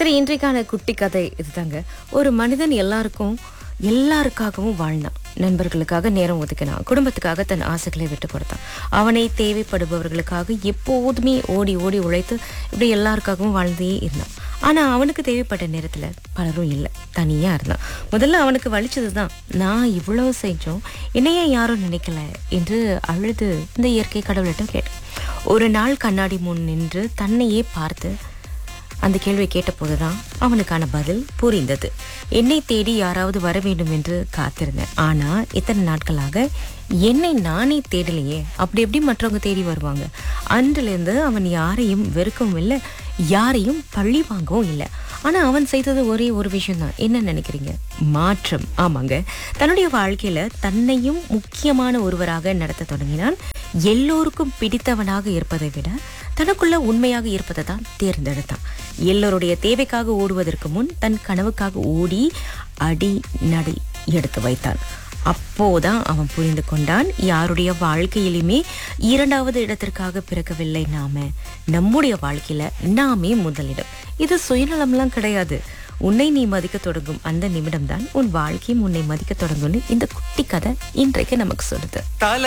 சரி இன்றைக்கான குட்டி கதை இதுதாங்க ஒரு மனிதன் எல்லாருக்கும் எல்லாருக்காகவும் வாழ்ந்தான் நண்பர்களுக்காக நேரம் ஒதுக்கினான் குடும்பத்துக்காக தன் ஆசைகளை விட்டு கொடுத்தான் அவனை தேவைப்படுபவர்களுக்காக எப்போதுமே ஓடி ஓடி உழைத்து இப்படி எல்லாருக்காகவும் வாழ்ந்தே இருந்தான் ஆனா அவனுக்கு தேவைப்பட்ட நேரத்துல பலரும் இல்லை தனியா இருந்தான் முதல்ல அவனுக்கு வலிச்சதுதான் நான் இவ்வளவு செஞ்சோம் என்னையே யாரும் நினைக்கல என்று அழுது இந்த இயற்கை கடவுள்கிட்ட கேட்டான் ஒரு நாள் கண்ணாடி முன் நின்று தன்னையே பார்த்து அந்த கேள்வியை கேட்டபோதுதான் அவனுக்கான பதில் புரிந்தது என்னை தேடி யாராவது வர வேண்டும் என்று காத்திருந்தேன் ஆனா இத்தனை நாட்களாக என்னை நானே தேடலையே அப்படி எப்படி மற்றவங்க தேடி வருவாங்க அன்றிலிருந்து அவன் யாரையும் வெறுக்கவும் இல்லை யாரையும் பழி வாங்கவும் இல்லை ஆனா அவன் செய்தது ஒரே ஒரு விஷயம் தான் என்ன நினைக்கிறீங்க மாற்றம் ஆமாங்க தன்னுடைய வாழ்க்கையில தன்னையும் முக்கியமான ஒருவராக நடத்த தொடங்கினான் எல்லோருக்கும் பிடித்தவனாக இருப்பதை விட தனக்குள்ள உண்மையாக இருப்பதை தான் தேர்ந்தெடுத்தான் எல்லோருடைய தேவைக்காக ஓடுவதற்கு முன் தன் கனவுக்காக ஓடி அடி நடை எடுத்து வைத்தான் அப்போதான் அவன் புரிந்து கொண்டான் யாருடைய வாழ்க்கையிலுமே இரண்டாவது இடத்திற்காக பிறக்கவில்லை நாம நம்முடைய வாழ்க்கையில நாமே முதலிடம் இது சுயநலம்லாம் கிடையாது உன்னை நீ மதிக்க தொடங்கும் அந்த நிமிடம்தான் உன் வாழ்க்கையும் உன்னை மதிக்க தொடங்கும்னு இந்த குட்டி கதை இன்றைக்கு நமக்கு சொல்லுது தல